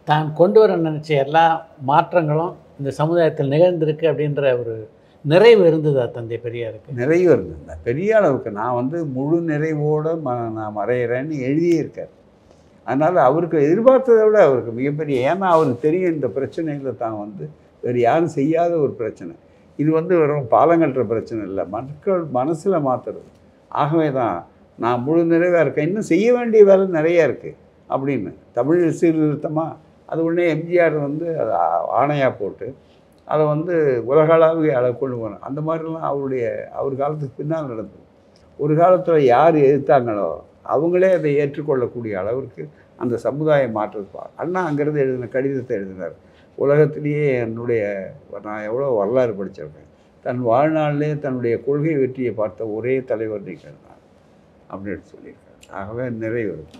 தான் கொண்டு வர நினச்ச எல்லா மாற்றங்களும் இந்த சமுதாயத்தில் நிகழ்ந்திருக்கு அப்படின்ற ஒரு நிறைவு இருந்ததா தந்தை பெரியாருக்கு நிறைவு இருந்தது பெரிய அளவுக்கு நான் வந்து முழு நிறைவோடு ம நான் மறையிறேன்னு எழுதியே இருக்கார் அதனால் அவருக்கு எதிர்பார்த்ததை விட அவருக்கு மிகப்பெரிய ஏன்னா அவருக்கு தெரியும் இந்த பிரச்சனையில் தான் வந்து வேறு யாரும் செய்யாத ஒரு பிரச்சனை இது வந்து வெறும் பாலங்கட்டுற பிரச்சனை இல்லை மக்கள் மனசில் மாற்றுறது ஆகவே தான் நான் முழு நிறைவாக இருக்கேன் இன்னும் செய்ய வேண்டிய வேலை நிறைய இருக்குது அப்படின்னு தமிழ் சீர்திருத்தமாக அது உடனே எம்ஜிஆர் வந்து அதை ஆணையாக போட்டு அதை வந்து உலகளாவிய அளவு கொண்டு போகணும் அந்த மாதிரிலாம் அவருடைய அவர் காலத்துக்கு பின்னால் நடந்தது ஒரு காலத்தில் யார் எதிர்த்தாங்களோ அவங்களே அதை ஏற்றுக்கொள்ளக்கூடிய அளவிற்கு அந்த சமுதாய மாற்றத்தை அண்ணா அங்கேருந்து எழுதின கடிதத்தை எழுதினார் உலகத்திலேயே என்னுடைய நான் எவ்வளோ வரலாறு படிச்சிருக்கேன் தன் வாழ்நாளிலே தன்னுடைய கொள்கை வெற்றியை பார்த்த ஒரே தலைவர் நீங்கள் தான் அப்படின்னு சொல்லியிருக்காரு ஆகவே நிறைவு